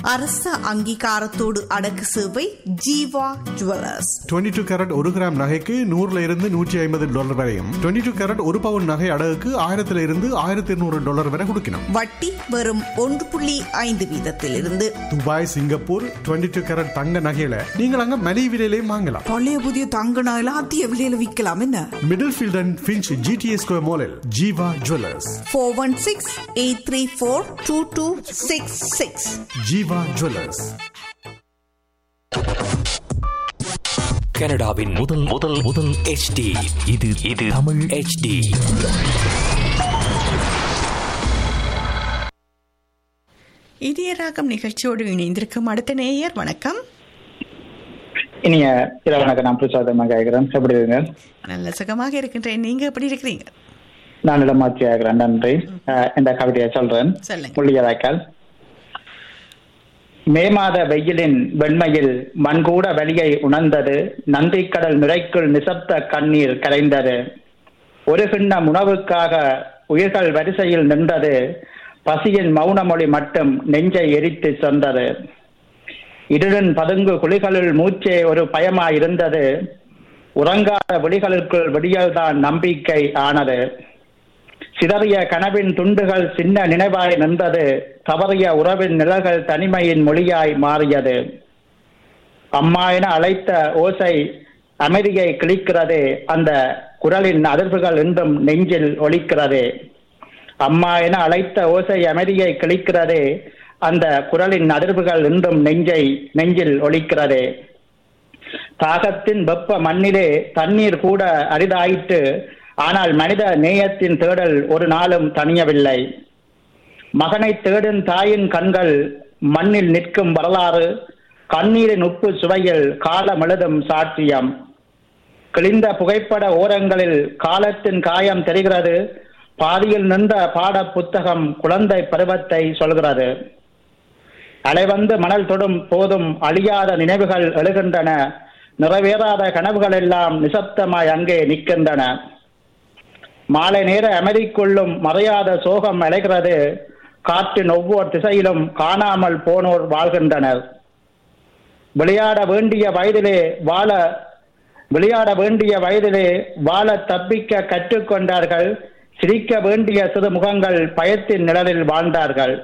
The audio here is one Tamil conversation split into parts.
அரச அங்கீகாரத்தோடு அடக்கு சேவை ஜீவா ஜுவல்லர்ஸ் 22 டூ கேரட் ஒரு கிராம் நகைக்கு நூறுல இருந்து நூற்றி ஐம்பது டாலர் வரையும் 22 டூ கேரட் ஒரு பவுன் நகை அடகுக்கு ஆயிரத்துல இருந்து ஆயிரத்தி இருநூறு டாலர் வரை கொடுக்கணும் வட்டி வெறும் ஒன்று புள்ளி ஐந்து வீதத்திலிருந்து துபாய் சிங்கப்பூர் 22 டூ கேரட் தங்க நகையில நீங்கள் அங்க மலிவு விலையிலையும் வாங்கலாம் பழைய புதிய தங்க நகைலாம் அதிக விலையில விற்கலாம் என்ன Middlefield and Finch GTS square மாலில் Jeeva jewellers four one six eight three four two two six six Jeeva jewellers கனடாவின் முதல் முதல் முதல் HD இது இது தமிழ் HD இதய ராகம் நிகழ்ச்சியோடு இணைந்திருக்கும் அடுத்த நேயர் வணக்கம் இனிய இரவு வணக்கம் நான் பிரசாதமாக கேட்கிறேன் எப்படி இருங்க நல்ல சுகமாக இருக்கின்றேன் நீங்க எப்படி இருக்கிறீங்க நான் இடமாட்சி ஆகிறேன் நன்றி அஹ், இந்த கவிதையை சொல்றேன் சொல்லுங்க. முள்ளியதாக்கால் மே மாத வெயிலின் வெண்மையில் மண்கூட வலியை உணர்ந்தது நந்திக்கடல் நிறைக்குள் நிசப்த கண்ணீர் கரைந்தது ஒரு கிண்ணம் உணவுக்காக உயிர்கள் வரிசையில் நின்றது பசியின் மௌன மொழி மட்டும் நெஞ்சை எரித்து சொன்னது இருளின் பதுங்கு குழிகளுள் மூச்சே ஒரு பயமாயிருந்தது உறங்காத விழிகளுக்குள் விடியல்தான் நம்பிக்கை ஆனது சிதறிய கனவின் துண்டுகள் சின்ன நினைவாய் நின்றது தவறிய உறவின் நிழல்கள் தனிமையின் மொழியாய் மாறியது அம்மா என அழைத்த ஓசை அமைதியை கிழிக்கிறது அந்த குரலின் அதிர்வுகள் இன்றும் நெஞ்சில் ஒலிக்கிறது அம்மா என அழைத்த ஓசை அமைதியை கிழிக்கிறது அந்த குரலின் அதிர்வுகள் இன்றும் நெஞ்சை நெஞ்சில் ஒலிக்கிறது தாகத்தின் வெப்ப மண்ணிலே தண்ணீர் கூட அரிதாயிற்று ஆனால் மனித நேயத்தின் தேடல் ஒரு நாளும் தணியவில்லை மகனை தேடும் தாயின் கண்கள் மண்ணில் நிற்கும் வரலாறு கண்ணீரின் உப்பு சுவையில் காலம் எழுதும் சாட்சியம் கிழிந்த புகைப்பட ஓரங்களில் காலத்தின் காயம் தெரிகிறது பாதியில் நின்ற பாட புத்தகம் குழந்தை பருவத்தை சொல்கிறது அலைவந்து மணல் தொடும் போதும் அழியாத நினைவுகள் எழுகின்றன நிறைவேறாத கனவுகள் எல்லாம் நிசப்தமாய் அங்கே நிற்கின்றன மாலை நேர அமைதிக்குள்ளும் மறையாத சோகம் அலைகிறது காற்றின் ஒவ்வொரு திசையிலும் காணாமல் போனோர் வாழ்கின்றனர் விளையாட வேண்டிய வயதிலே வாழ விளையாட வேண்டிய வயதிலே வாழ தப்பிக்க கற்றுக்கொண்டார்கள் சிரிக்க வேண்டிய சிறு முகங்கள் பயத்தின் நிழலில் வாழ்ந்தார்கள்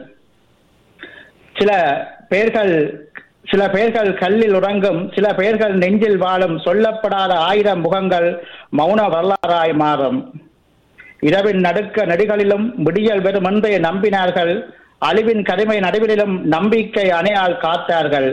சில பேர்கள் சில பேர்கள் கல்லில் உறங்கும் சில பேர்கள் நெஞ்சில் வாழும் சொல்லப்படாத ஆயிரம் முகங்கள் மௌன வரலாறாய் மாறும் இரவின் நடுக்க நெடுகளிலும் விடியல் வெறும் என்பதை நம்பினார்கள் அழிவின் கடுமை நடுவிலும் நம்பிக்கை அணையால் காத்தார்கள்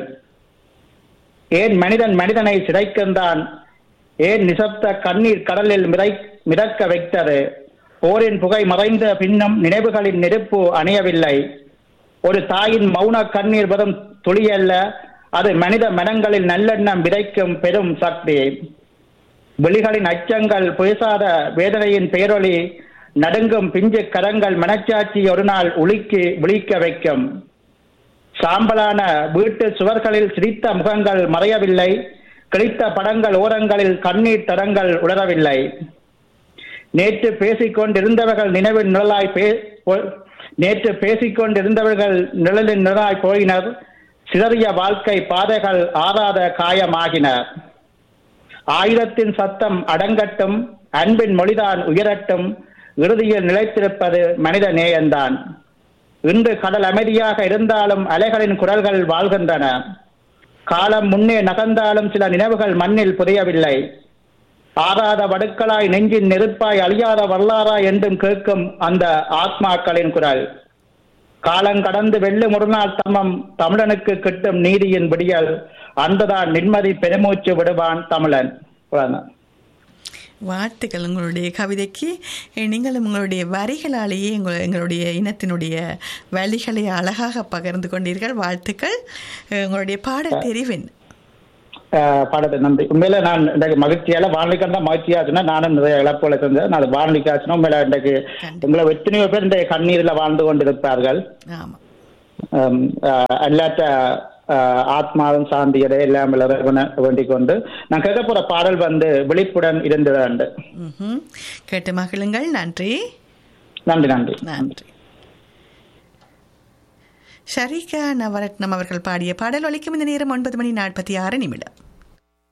ஏன் மனிதன் மனிதனை சிதைக்கின்றான் ஏன் நிசப்த கண்ணீர் கடலில் மிதை மிதக்க வைத்தது போரின் புகை மறைந்த பின்னும் நினைவுகளின் நெருப்பு அணையவில்லை ஒரு தாயின் மௌன கண்ணீர் வரும் துளியல்ல அது மனித மனங்களில் நல்லெண்ணம் விதைக்கும் பெரும் சக்தி விழிகளின் அச்சங்கள் பேசாத வேதனையின் பேரொளி நடுங்கும் பிஞ்சு கரங்கள் மனச்சாட்சி ஒரு நாள் உலுக்கி விழிக்க வைக்கும் சாம்பலான வீட்டு சுவர்களில் சிரித்த முகங்கள் மறையவில்லை கிழித்த படங்கள் ஓரங்களில் கண்ணீர் தடங்கள் உணரவில்லை நேற்று பேசிக்கொண்டிருந்தவர்கள் நினைவின் நிழலாய் பே போ- நேற்று பேசிக்கொண்டிருந்தவர்கள் நிழலின் நிழலாய் போயினர் சிதறிய வாழ்க்கை பாதைகள் ஆறாத காயமாகின ஆயுதத்தின் சத்தம் அடங்கட்டும் அன்பின் மொழிதான் உயரட்டும் இறுதியில் நிலைத்திருப்பது மனித நேயம்தான் இன்று கடல் அமைதியாக இருந்தாலும் அலைகளின் குரல்கள் வாழ்கின்றன காலம் முன்னே நகர்ந்தாலும் சில நினைவுகள் மண்ணில் புதையவில்லை ஆறாத வடுக்களாய் நெஞ்சின் நெருப்பாய் அழியாத வரலாறாய் என்றும் கேட்கும் அந்த ஆத்மாக்களின் குரல் காலம் கடந்து வெள்ளு முருநாள் தமம் தமிழனுக்கு கிட்டும் நீதியின் விடியல் அன்றுதான் நிம்மதி பெருமூச்சு விடுவான் தமிழன் இவ்வளவுதான். வாழ்த்துக்கள் உங்களுடைய கவிதைக்கு அஹ், நீங்களும் உங்களுடைய வரிகளாலேயே உங்கள் எங்களுடைய இனத்தினுடைய வழிகளை அழகாக பகிர்ந்து கொண்டீர்கள் வாழ்த்துக்கள் அஹ், உங்களுடைய பாடல் தெரிவின் ஆஹ் பாடத்தை நன்றி உண்மையில நான் இன்றைக்கு மகிழ்ச்சியால வானொலிக்கு தான் மகிழ்ச்சியாச்சுன்னா நானும் நிறைய இழப்புகளை செஞ்சேன் நான் வானொலிக்கு ஆச்சுன்னா உண்மையில இன்றைக்கு உங்களை எத்தனையோ பேர் இந்த கண்ணீரில் வாழ்ந்து கொண்டிருப்பார்கள் ஆமாம் ஆம், ஆஹ் அல்லாட்ட ஆஹ் ஆத்மாவும் சாந்தியதை எல்லாம் இறைவனை வேண்டிக் கொண்டு நான் கேட்க போற பாடல் வந்து விழிப்புடன் இருந்தது ம்ஹும். கேட்டு மகிழுங்கள் நன்றி நன்றி நன்றி நன்றி ஷரிகா நவரத்னம் அவர்கள் பாடிய பாடல் ஒலிக்கும் இந்த நேரம் ஒன்பது மணி நாற்பத்தி ஆறு நிமிடம்